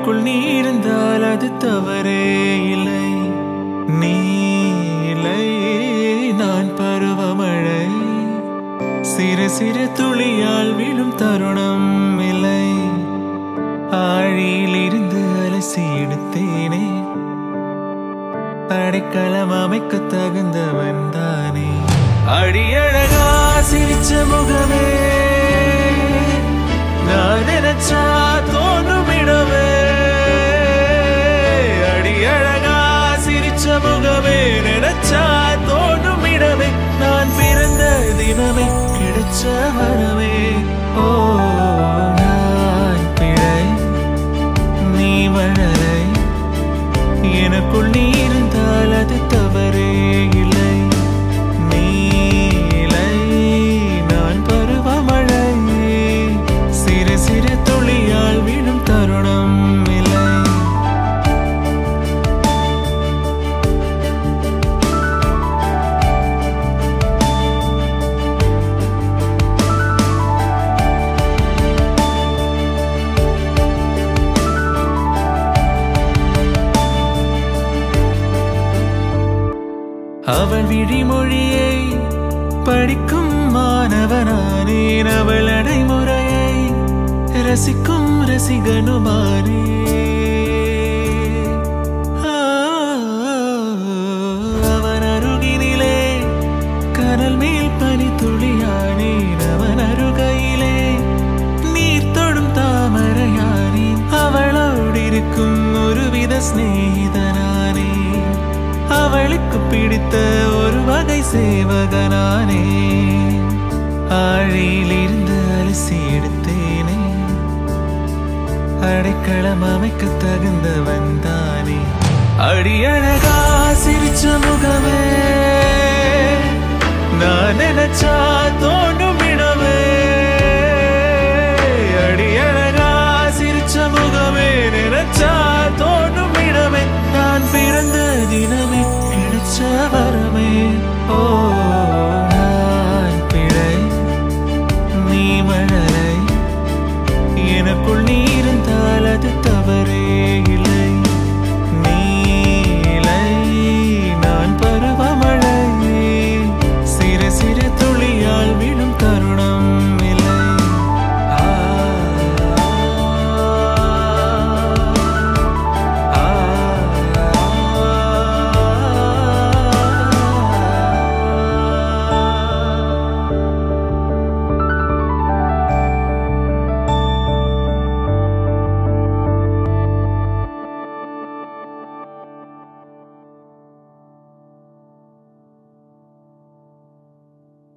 எனக்குள் நீ இருந்தால் அது தவறே இல்லை நீ இல்லை நான் பருவமழை சிறு சிறு துளியால் விழும் தருணம் இல்லை ஆழியில் இருந்து அலசி எடுத்தேனே அடைக்கலம் அமைக்க தகுந்தவன் தானே அடியழகா சிரிச்ச முகமே நான் நினைச்சா தோன்றும் இடமே அடியழகா சிரிச்ச முகமே நினைச்சா தோன்றும் இடமே நான் பிறந்த தினமே கிடைச்ச வரமே ஓ நான் பிழை நீ மழலை எனக்குள் நீ இருந்தால் அது தவறே இல்லை நீ இலை, நான் பருவமழை சிறு சிறு துளியால் விழும் தருணம் இல்லை அவள் விழிமொழியை படிக்கும் மாணவனானேன் அவள் அடைமுறையை ரசிக்கும் ரசிகனுமானே ஆ, அவன் அருகினிலே கனல் மேல் பனி துளியானேன் அவன் அருகையிலே நீர் தொடும் தாமரையானேன் அவளோடு இருக்கும் ஒருவித சிநேகிதனானே அவளுக்கு பிடித்த ஒரு வகை சேவகனானே ஆழியிலிருந்து அலசி எடுத்தேனே அடைக்கலம் அமைக்க தகுந்தவன் தானே அடியழகா சிரிச்ச முகமே நான் நினைச்சா தோணும்